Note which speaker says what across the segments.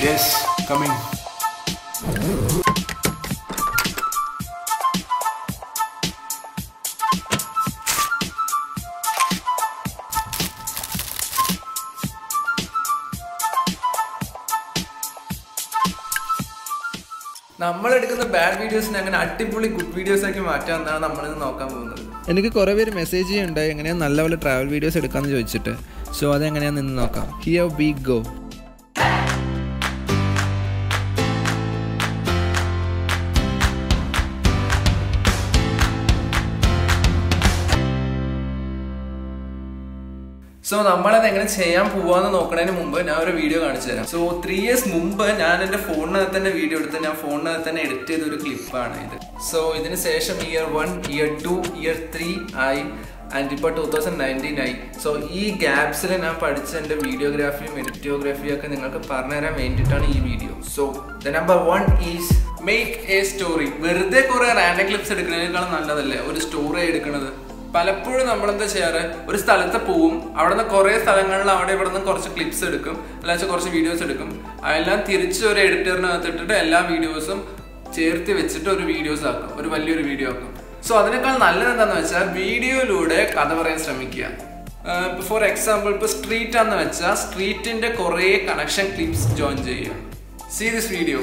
Speaker 1: yes coming
Speaker 2: നമ്മൾ എടുക്കുന്ന bad വീഡിയോസിനെ അങ്ങനെ അടിപൊളി ഗുഡ് വീഡിയോസ് ആക്കി മാറ്റാമെന്നാണ് നമ്മളിന്ന് നോക്കാൻ പോകുന്നത്
Speaker 3: എനിക്ക് കുറേ പേര് മെസ്സേജ് ചെയ്യുന്നുണ്ട് എങ്ങനെയാണ് നല്ല പോലെ ട്രാവൽ വീഡിയോസ് എടുക്കാമെന്ന് ചോദിച്ചിട്ട് സോ അതെങ്ങനെയാന്ന് നിന്ന് നോക്കാം ഹിയർ വി ഗോ
Speaker 2: സോ നമ്മളത് എങ്ങനെ ചെയ്യാൻ പോവാന്ന് നോക്കുന്നതിന് മുമ്പ് ഞാൻ ഒരു വീഡിയോ കാണിച്ചു തരാം സോ ത്രീ ഇയേഴ്സ് മുമ്പ് ഞാൻ എൻ്റെ ഫോണിനകത്ത് തന്നെ വീഡിയോ എടുത്ത് ഞാൻ ഫോണിനകത്ത് തന്നെ എഡിറ്റ് ചെയ്ത ഒരു ക്ലിപ്പാണ് ഇത് സോ ഇതിന് ശേഷം year one year two year three ആയി ആൻഡ് ഇപ്പോൾ ടൂ തൗസൻഡ് നയൻറ്റീൻ ആയി സോ ഈ ഗ്യാപ്സിൽ ഞാൻ പഠിച്ച എൻ്റെ വീഡിയോഗ്രാഫിയും എഡിറ്റോഗ്രാഫിയും ഒക്കെ നിങ്ങൾക്ക് പറഞ്ഞുതരാൻ വേണ്ടിയിട്ടാണ് ഈ video so the number one is make a story വെറുതെ കുറേ റാൻഡം ക്ലിപ്സ് എടുക്കുന്നതിനേക്കാളും നല്ലതല്ലേ ഒരു സ്റ്റോറി എടുക്കുന്നത് പലപ്പോഴും നമ്മൾ എന്താ ചെയ്യാറ് ഒരു സ്ഥലത്ത് പോവും അവിടെ നിന്ന് കുറേ സ്ഥലങ്ങളിൽ അവിടെ ഇവിടെ നിന്ന് കുറച്ച് ക്ലിപ്സ് എടുക്കും അല്ലാച്ച കുറച്ച് വീഡിയോസ് എടുക്കും അതെല്ലാം തിരിച്ച് ഒരു എഡിറ്ററിനകത്ത് ഇട്ടിട്ട് എല്ലാ വീഡിയോസും ചേർത്ത് വെച്ചിട്ട് ഒരു വീഡിയോസ് ആക്കും ഒരു വലിയൊരു വീഡിയോ ആക്കും സോ അതിനേക്കാൾ നല്ലത് എന്താണെന്ന് വെച്ചാൽ വീഡിയോയിലൂടെ കഥ പറയാൻ ശ്രമിക്കുക ഫോർ എക്സാമ്പിൾ ഇപ്പോൾ സ്ട്രീറ്റ് ആണെന്ന് വെച്ചാൽ സ്ട്രീറ്റിന്റെ കുറേ കണക്ഷൻ ക്ലിപ്സ് ജോയിൻ ചെയ്യുക see this video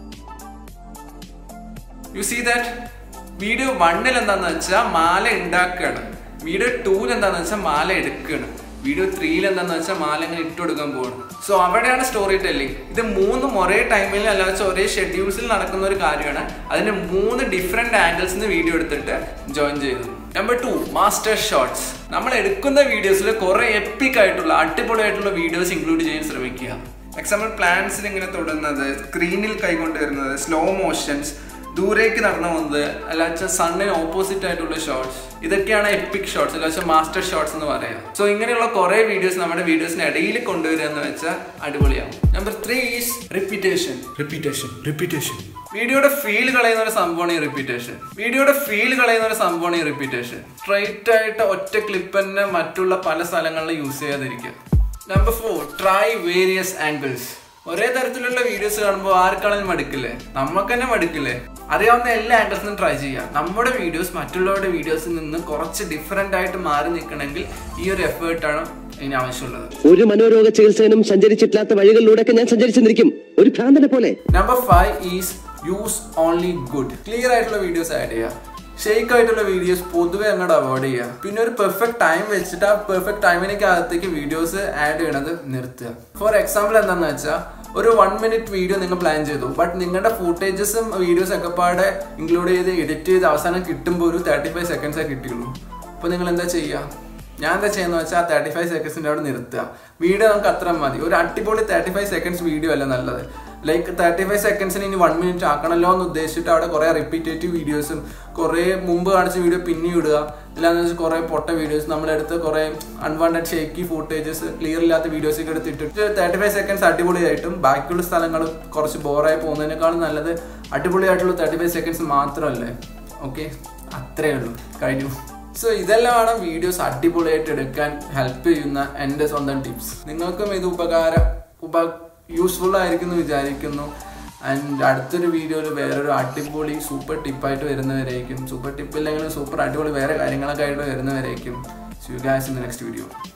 Speaker 2: you see that video വണ്ണിൽ എന്താന്ന് വെച്ചാൽ മാല ഉണ്ടാക്കുകയാണ് വീഡിയോ ടൂവിൽ എന്താന്ന് വെച്ചാൽ മാല എടുക്കുകയാണ് വീഡിയോ ത്രീയിൽ എന്താന്ന് വെച്ചാൽ മാല ഇങ്ങനെ ഇട്ട് കൊടുക്കാൻ പോവാണ് സോ അവിടെയാണ് സ്റ്റോറി ടെല്ലിംഗ് ഇത് മൂന്നും ഒരേ ടൈമിൽ അല്ലാതെ ഒരേ ഷെഡ്യൂൾസിൽ നടക്കുന്ന ഒരു കാര്യമാണ് അതിന്റെ മൂന്ന് ഡിഫറെന്റ് ആംഗിൾസ് നിന്ന് വീഡിയോ എടുത്തിട്ട് ജോയിൻ ചെയ്തു നമ്പർ ടു മാസ്റ്റർ ഷോർട്സ് നമ്മൾ എടുക്കുന്ന വീഡിയോസിൽ കുറെ എപ്പിക് ആയിട്ടുള്ള അടിപൊളിയായിട്ടുള്ള വീഡിയോസ് ഇൻക്ലൂഡ് ചെയ്യാൻ ശ്രമിക്കുക എക്സാമ്പിൾ പ്ലാൻസിൽ ഇങ്ങനെ തൊടുന്നത് സ്ക്രീനിൽ കൈകൊണ്ട് വരുന്നത് സ്ലോ മോഷൻസ് ദൂരേക്ക് നടന്നു പോകുന്നത് അല്ലാച്ച സണ്ണിന് ഓപ്പോസിറ്റ് ആയിട്ടുള്ള ഷോർട്സ് ഇതൊക്കെയാണ് എപ്പിക് ഷോർട്സ് അല്ലാച്ച മാസ്റ്റർ ഷോർട്സ് എന്ന് പറയാം സോ ഇങ്ങനെയുള്ള കുറെ വീഡിയോസ് നമ്മുടെ വീഡിയോസിന് ഇടയിൽ കൊണ്ടുവരിക എന്ന് വെച്ചാൽ അടിപൊളിയാവും number three is repetition
Speaker 1: repetition repetition
Speaker 2: വീഡിയോയുടെ ഫീൽ കളയുന്ന ഒരു സംഭവമാണ് ഈ റിപ്പീറ്റേഷൻ വീഡിയോയുടെ ഫീൽ കളയുന്ന ഒരു സംഭവമാണ് ഈ റിപ്പീറ്റേഷൻ സ്ട്രൈറ്റ് ആയിട്ട് ഒറ്റ ക്ലിപ്പ് തന്നെ മറ്റുള്ള പല സ്ഥലങ്ങളിലും യൂസ് ചെയ്യാതിരിക്കുക number four try various angles ഒരേ തരത്തിലുള്ള വീഡിയോസ് കാണുമ്പോൾ ആർക്കാണെങ്കിലും മടുക്കില്ലേ നമുക്ക് തന്നെ മടുക്കില്ലേ അറിയാവുന്ന എല്ലാ ആംഗിൾസിനും ട്രൈ ചെയ്യാം നമ്മുടെ വീഡിയോസ് മറ്റുള്ളവരുടെ വീഡിയോസിൽ നിന്ന് കുറച്ച് ഡിഫറെൻ്റ് ആയിട്ട് മാറി നിൽക്കണമെങ്കിൽ ഈ ഒരു എഫേർട്ടാണ് ഇതിന് ആവശ്യമുള്ളത്
Speaker 4: ഒരു മനോരോഗ ചികിത്സകനും സഞ്ചരിച്ചിട്ടില്ലാത്ത വഴികളിലൂടെയൊക്കെ ഞാൻ സഞ്ചരിച്ചെന്നിരിക്കും ഒരു ഭ്രാന്തനെ പോലെ
Speaker 2: number five is use only good clear ആയിട്ടുള്ള വീഡിയോസ് ആഡ് ചെയ്യുക ഷെയ്ക്ക് ആയിട്ടുള്ള വീഡിയോസ് പൊതുവെ അങ്ങോട്ട് അവോയ്ഡ് ചെയ്യുക പിന്നെ ഒരു പെർഫെക്റ്റ് ടൈം വെച്ചിട്ട് ആ പെർഫെക്റ്റ് ടൈമിനേക്ക് അകത്തേക്ക് വീഡിയോസ് ആഡ് ചെയ്യണത് നിർത്തുക ഫോർ എക്സാമ്പിൾ എന്താണെന്ന് വെച്ചാൽ ഒരു വൺ മിനിറ്റ് വീഡിയോ നിങ്ങൾ പ്ലാൻ ചെയ്തു ബട്ട് നിങ്ങളുടെ ഫൂട്ടേജസും വീഡിയോസ് ഒക്കെ പാടെ ഇൻക്ലൂഡ് ചെയ്ത് എഡിറ്റ് ചെയ്ത് അവസാനം കിട്ടുമ്പോൾ ഒരു തേർട്ടി ഫൈവ് സെക്കൻഡ്സേ കിട്ടിയുള്ളൂ അപ്പോൾ നിങ്ങൾ എന്താ ചെയ്യുക ഞാൻ എന്താ ചെയ്യുന്നത് വെച്ചാൽ ആ തേർട്ടി ഫൈവ് സെക്കൻഡ്സിൻ്റെ അവിടെ നിർത്തുക വീഡിയോ നമുക്ക് അത്ര മതി ഒരു അടിപൊളി തേർട്ടി ഫൈവ് സെക്കൻഡ്സ് വീഡിയോ അല്ല നല്ലത് ലൈക്ക് തേർട്ടി ഫൈവ് സെക്കൻഡ്സിന് ഇനി വൺ മിനിറ്റ് ആക്കണമല്ലോ എന്ന് ഉദ്ദേശിച്ചിട്ട് അവിടെ കുറേ റിപ്പീറ്റേറ്റീവ് വീഡിയോസും കുറേ മുമ്പ് കാണിച്ച വീഡിയോ പിന്നെ ഇടുക ഇല്ലാന്ന് വെച്ചാൽ കുറേ പൊട്ട വീഡിയോസ് നമ്മളെടുത്ത് കുറേ അൺവാണ്ടഡ് ഷേക്കി ഫൂട്ടേജസ് ക്ലിയർ ഇല്ലാത്ത വീഡിയോസ് ഒക്കെ എടുത്തിട്ട് തേർട്ടി ഫൈവ് സെക്കൻഡ്സ് അടിപൊളിയായിട്ടും ബാക്കിയുള്ള സ്ഥലങ്ങൾ കുറച്ച് ബോറായി പോകുന്നതിനേക്കാളും നല്ലത് അടിപൊളിയായിട്ടുള്ള തേർട്ടി ഫൈവ് സെക്കൻഡ്സ് മാത്രമല്ലേ ഓക്കെ അത്രേ ഉള്ളൂ കഴിഞ്ഞു സോ ഇതെല്ലാമാണ് വീഡിയോസ് അടിപൊളിയായിട്ട് എടുക്കാൻ ഹെൽപ്പ് ചെയ്യുന്ന എൻ്റെ സ്വന്തം ടിപ്സ് നിങ്ങൾക്കും ഇത് ഉപകാരം ഉപ യൂസ്ഫുൾ ആയിരിക്കും എന്ന് വിചാരിക്കുന്നു ആൻഡ് അടുത്തൊരു വീഡിയോയിൽ വേറൊരു അടിപൊളി സൂപ്പർ ടിപ്പായിട്ട് വരുന്നവരായിരിക്കും സൂപ്പർ ടിപ്പ് ഇല്ലെങ്കിലും സൂപ്പർ അടിപൊളി വേറെ കാര്യങ്ങളൊക്കെ ആയിട്ട് വരുന്നവരായിരിക്കും so you guys in the next video